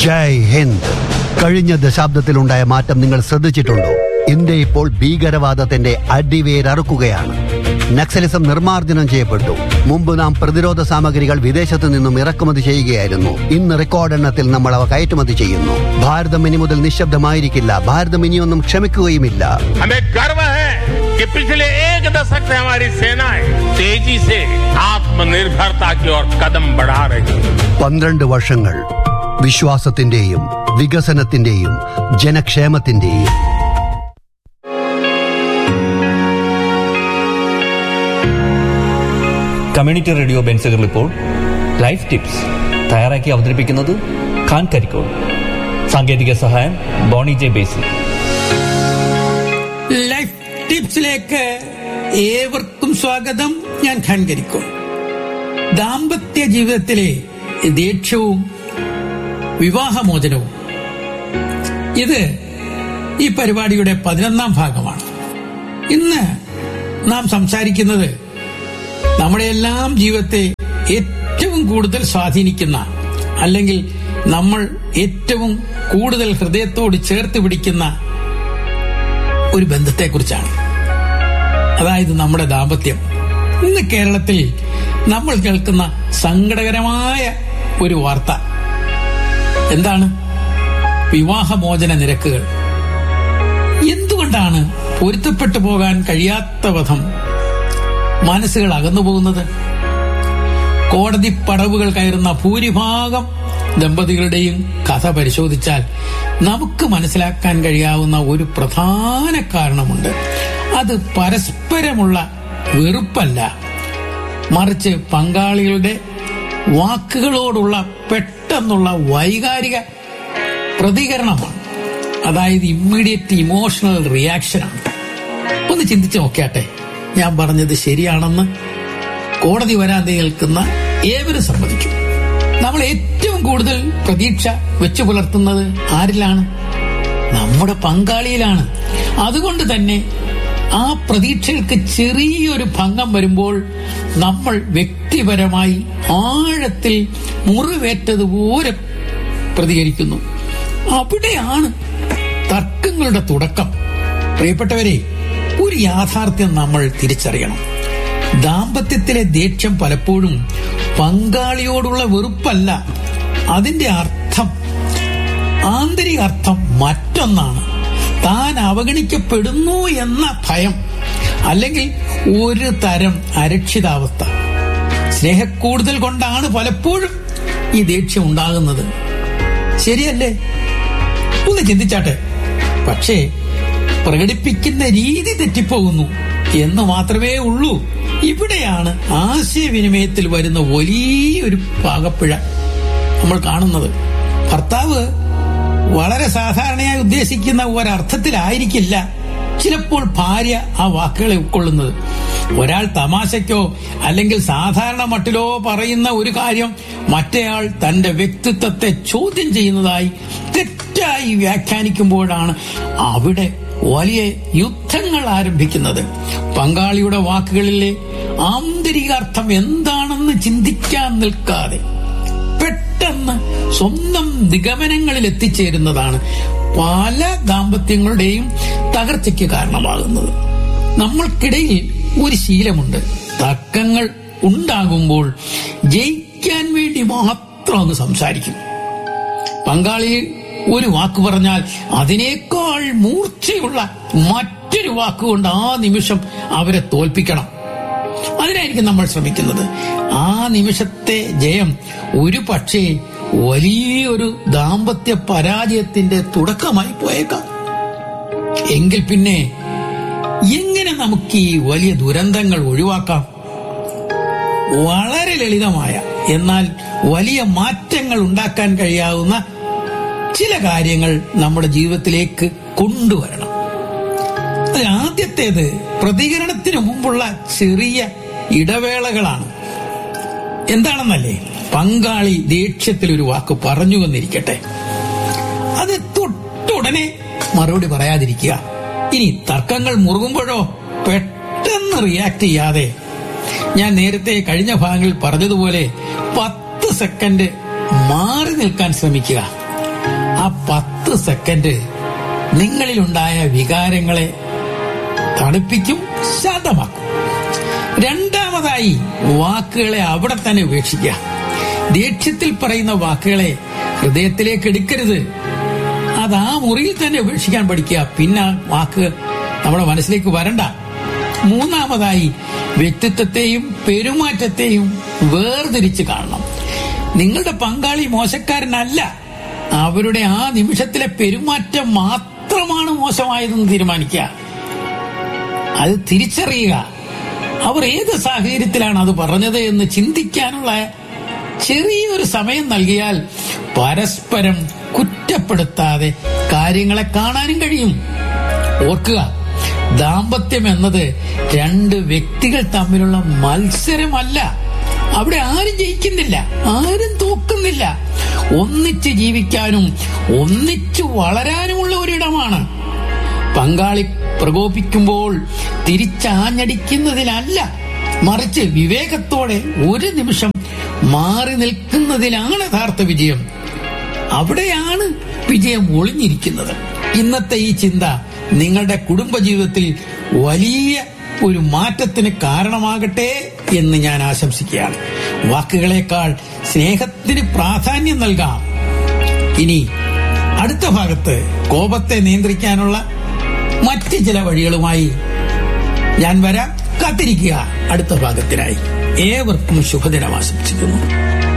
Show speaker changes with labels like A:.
A: ജയ് ഹിന്ദ് കഴിഞ്ഞ ദശാബ്ദത്തിലുണ്ടായ മാറ്റം നിങ്ങൾ ശ്രദ്ധിച്ചിട്ടുണ്ടോ ഇന്ത്യ ഇപ്പോൾ ഭീകരവാദത്തിന്റെ അടിവേരറുക്കുകയാണ് നക്സലിസം നിർമ്മാർജ്ജനം ചെയ്യപ്പെട്ടു മുമ്പ് നാം പ്രതിരോധ സാമഗ്രികൾ വിദേശത്തു നിന്നും ഇറക്കുമതി ചെയ്യുകയായിരുന്നു ഇന്ന് റെക്കോർഡ് എണ്ണത്തിൽ നമ്മൾ അവ കയറ്റുമതി ചെയ്യുന്നു ഭാരതം ഇനി മുതൽ നിശബ്ദമായിരിക്കില്ല ഭാരതം ഇനിയൊന്നും ക്ഷമിക്കുകയുമില്ല
B: हमें गर्व है कि पिछले एक दशक से हमारी सेनाएं तेजी से आत्मनिर्भरता की ओर कदम बढ़ा रही है
A: പന്ത്രണ്ട് വർഷങ്ങൾ വിശ്വാസത്തിന്റെയും വികസനത്തിന്റെയും ജനക്ഷേമത്തിന്റെയും
C: കമ്മ്യൂണിറ്റി റേഡിയോ ബെൻസുകൾ ഇപ്പോൾ ലൈഫ് ടിപ്സ് തയ്യാറാക്കി അവതരിപ്പിക്കുന്നത് ഖാൻ കരിക്കോൾ സാങ്കേതിക സഹായം ബോണി ജെ ബേസി
D: ലൈഫ് ടിപ്സിലേക്ക് ഏവർക്കും സ്വാഗതം ഞാൻ ഖാൻ കരിക്കോൾ ദാമ്പത്യ ജീവിതത്തിലെ ദേഷ്യവും വിവാഹമോചനവും ഇത് ഈ പരിപാടിയുടെ പതിനൊന്നാം ഭാഗമാണ് ഇന്ന് നാം സംസാരിക്കുന്നത് നമ്മുടെ എല്ലാം ജീവിതത്തെ ഏറ്റവും കൂടുതൽ സ്വാധീനിക്കുന്ന അല്ലെങ്കിൽ നമ്മൾ ഏറ്റവും കൂടുതൽ ഹൃദയത്തോട് ചേർത്ത് പിടിക്കുന്ന ഒരു ബന്ധത്തെക്കുറിച്ചാണ് അതായത് നമ്മുടെ ദാമ്പത്യം ഇന്ന് കേരളത്തിൽ നമ്മൾ കേൾക്കുന്ന സങ്കടകരമായ ഒരു വാർത്ത എന്താണ് വിവാഹമോചന നിരക്കുകൾ എന്തുകൊണ്ടാണ് പൊരുത്തപ്പെട്ടു പോകാൻ കഴിയാത്ത വിധം മനസ്സുകൾ അകന്നു പോകുന്നത് കോടതി പടവുകൾ കയറുന്ന ഭൂരിഭാഗം ദമ്പതികളുടെയും കഥ പരിശോധിച്ചാൽ നമുക്ക് മനസ്സിലാക്കാൻ കഴിയാവുന്ന ഒരു പ്രധാന കാരണമുണ്ട് അത് പരസ്പരമുള്ള വെറുപ്പല്ല മറിച്ച് പങ്കാളികളുടെ വാക്കുകളോടുള്ള പെട്ടെന്നുള്ള വൈകാരിക പ്രതികരണമാണ് അതായത് ഇമ്മീഡിയറ്റ് ഇമോഷണൽ റിയാക്ഷനാണ് ഒന്ന് ചിന്തിച്ചു നോക്കിയാട്ടെ ഞാൻ പറഞ്ഞത് ശരിയാണെന്ന് കോടതി വരാതെ നിൽക്കുന്ന ഏവരും സമ്മതിക്കും നമ്മൾ ഏറ്റവും കൂടുതൽ പ്രതീക്ഷ വെച്ചു പുലർത്തുന്നത് ആരിലാണ് നമ്മുടെ പങ്കാളിയിലാണ് അതുകൊണ്ട് തന്നെ ആ പ്രതീക്ഷകൾക്ക് ചെറിയൊരു ഭംഗം വരുമ്പോൾ നമ്മൾ വ്യക്തിപരമായി ആഴത്തിൽ മുറിവേറ്റതുപോലെ പ്രതികരിക്കുന്നു അവിടെയാണ് തർക്കങ്ങളുടെ തുടക്കം പ്രിയപ്പെട്ടവരെ ഒരു യാഥാർത്ഥ്യം നമ്മൾ തിരിച്ചറിയണം ദാമ്പത്യത്തിലെ ദേഷ്യം പലപ്പോഴും പങ്കാളിയോടുള്ള വെറുപ്പല്ല അതിന്റെ അർത്ഥം ആന്തരിക അർത്ഥം മറ്റൊന്നാണ് താൻ അവഗണിക്കപ്പെടുന്നു എന്ന ഭയം അല്ലെങ്കിൽ ഒരു തരം അരക്ഷിതാവസ്ഥ സ്നേഹക്കൂടുതൽ കൊണ്ടാണ് പലപ്പോഴും ഈ ദേഷ്യം ഉണ്ടാകുന്നത് ശരിയല്ലേ ഒന്ന് ചിന്തിച്ചാട്ടെ പക്ഷേ പ്രകടിപ്പിക്കുന്ന രീതി തെറ്റിപ്പോകുന്നു എന്ന് മാത്രമേ ഉള്ളൂ ഇവിടെയാണ് ആശയവിനിമയത്തിൽ വരുന്ന വലിയൊരു പാകപ്പിഴ നമ്മൾ കാണുന്നത് ഭർത്താവ് വളരെ സാധാരണയായി ഉദ്ദേശിക്കുന്ന ഒരർത്ഥത്തിലായിരിക്കില്ല ചിലപ്പോൾ ഭാര്യ ആ വാക്കുകളെ ഉൾക്കൊള്ളുന്നത് ഒരാൾ തമാശയ്ക്കോ അല്ലെങ്കിൽ സാധാരണ മട്ടിലോ പറയുന്ന ഒരു കാര്യം മറ്റേയാൾ തന്റെ വ്യക്തിത്വത്തെ ചോദ്യം ചെയ്യുന്നതായി തെറ്റായി വ്യാഖ്യാനിക്കുമ്പോഴാണ് അവിടെ വലിയ യുദ്ധങ്ങൾ ആരംഭിക്കുന്നത് പങ്കാളിയുടെ വാക്കുകളിലെ ആന്തരികാർത്ഥം എന്താണെന്ന് ചിന്തിക്കാൻ നിൽക്കാതെ പെട്ടെന്ന് സ്വന്തം നിഗമനങ്ങളിൽ എത്തിച്ചേരുന്നതാണ് പല ദാമ്പത്യങ്ങളുടെയും തകർച്ചയ്ക്ക് കാരണമാകുന്നത് നമ്മൾക്കിടയിൽ ഒരു ശീലമുണ്ട് തർക്കങ്ങൾ ഉണ്ടാകുമ്പോൾ ജയിക്കാൻ വേണ്ടി മാത്രം അങ്ങ് സംസാരിക്കും പങ്കാളി ഒരു വാക്ക് പറഞ്ഞാൽ അതിനേക്കാൾ മൂർച്ചയുള്ള മറ്റൊരു വാക്കുകൊണ്ട് ആ നിമിഷം അവരെ തോൽപ്പിക്കണം അതിനായിരിക്കും നമ്മൾ ശ്രമിക്കുന്നത് ആ നിമിഷത്തെ ജയം ഒരു പക്ഷേ വലിയൊരു ദാമ്പത്യ പരാജയത്തിന്റെ തുടക്കമായി പോയേക്കാം എങ്കിൽ പിന്നെ എങ്ങനെ നമുക്ക് ഈ വലിയ ദുരന്തങ്ങൾ ഒഴിവാക്കാം വളരെ ലളിതമായ എന്നാൽ വലിയ മാറ്റങ്ങൾ ഉണ്ടാക്കാൻ കഴിയാവുന്ന ചില കാര്യങ്ങൾ നമ്മുടെ ജീവിതത്തിലേക്ക് കൊണ്ടുവരണം അതിൽ ആദ്യത്തേത് പ്രതികരണത്തിന് മുമ്പുള്ള ചെറിയ ഇടവേളകളാണ് എന്താണെന്നല്ലേ പങ്കാളി ദേഷ്യത്തിൽ ഒരു വാക്ക് പറഞ്ഞു എന്നിരിക്കട്ടെ അത് തൊട്ടുടനെ മറുപടി പറയാതിരിക്കുക ഇനി തർക്കങ്ങൾ മുറുകുമ്പോഴോ പെട്ടെന്ന് റിയാക്ട് ചെയ്യാതെ ഞാൻ നേരത്തെ കഴിഞ്ഞ ഭാഗങ്ങളിൽ പറഞ്ഞതുപോലെ പത്ത് സെക്കൻഡ് മാറി നിൽക്കാൻ ശ്രമിക്കുക ആ പത്ത് സെക്കൻഡ് നിങ്ങളിലുണ്ടായ വികാരങ്ങളെ തണുപ്പിക്കും ശാന്തമാക്കും രണ്ടാമതായി വാക്കുകളെ അവിടെ തന്നെ ഉപേക്ഷിക്കുക ദേഷ്യത്തിൽ പറയുന്ന വാക്കുകളെ ഹൃദയത്തിലേക്ക് എടുക്കരുത് അത് ആ മുറിയിൽ തന്നെ ഉപേക്ഷിക്കാൻ പഠിക്കുക പിന്നെ ആ വാക്ക് നമ്മുടെ മനസ്സിലേക്ക് വരണ്ട മൂന്നാമതായി വ്യക്തിത്വത്തെയും പെരുമാറ്റത്തെയും വേർതിരിച്ച് കാണണം നിങ്ങളുടെ പങ്കാളി മോശക്കാരനല്ല അവരുടെ ആ നിമിഷത്തിലെ പെരുമാറ്റം മാത്രമാണ് മോശമായതെന്ന് തീരുമാനിക്കുക അത് തിരിച്ചറിയുക അവർ ഏത് സാഹചര്യത്തിലാണ് അത് പറഞ്ഞത് എന്ന് ചിന്തിക്കാനുള്ള ചെറിയൊരു സമയം നൽകിയാൽ പരസ്പരം കുറ്റപ്പെടുത്താതെ കാര്യങ്ങളെ കാണാനും കഴിയും ഓർക്കുക ദാമ്പത്യം എന്നത് രണ്ട് വ്യക്തികൾ തമ്മിലുള്ള മത്സരമല്ല അവിടെ ആരും ജയിക്കുന്നില്ല ആരും തോക്കുന്നില്ല ഒന്നിച്ച് ജീവിക്കാനും ഒന്നിച്ചു വളരാനുമുള്ള ഒരിടമാണ് പങ്കാളി പ്രകോപിക്കുമ്പോൾ തിരിച്ചാഞ്ഞടിക്കുന്നതിലല്ല മറിച്ച് വിവേകത്തോടെ ഒരു നിമിഷം മാറി നിൽക്കുന്നതിലാണ് യഥാർത്ഥ വിജയം അവിടെയാണ് വിജയം ഒളിഞ്ഞിരിക്കുന്നത് ഇന്നത്തെ ഈ ചിന്ത നിങ്ങളുടെ കുടുംബജീവിതത്തിൽ വലിയ ഒരു മാറ്റത്തിന് കാരണമാകട്ടെ എന്ന് ഞാൻ ആശംസിക്കുകയാണ് വാക്കുകളേക്കാൾ സ്നേഹത്തിന് പ്രാധാന്യം നൽകാം ഇനി അടുത്ത ഭാഗത്ത് കോപത്തെ നിയന്ത്രിക്കാനുള്ള മറ്റ് ചില വഴികളുമായി ഞാൻ വരാം കാത്തിരിക്കുക അടുത്ത ഭാഗത്തിനായി ഏവർക്കും ശുഭദിനം ആശംസിക്കുന്നു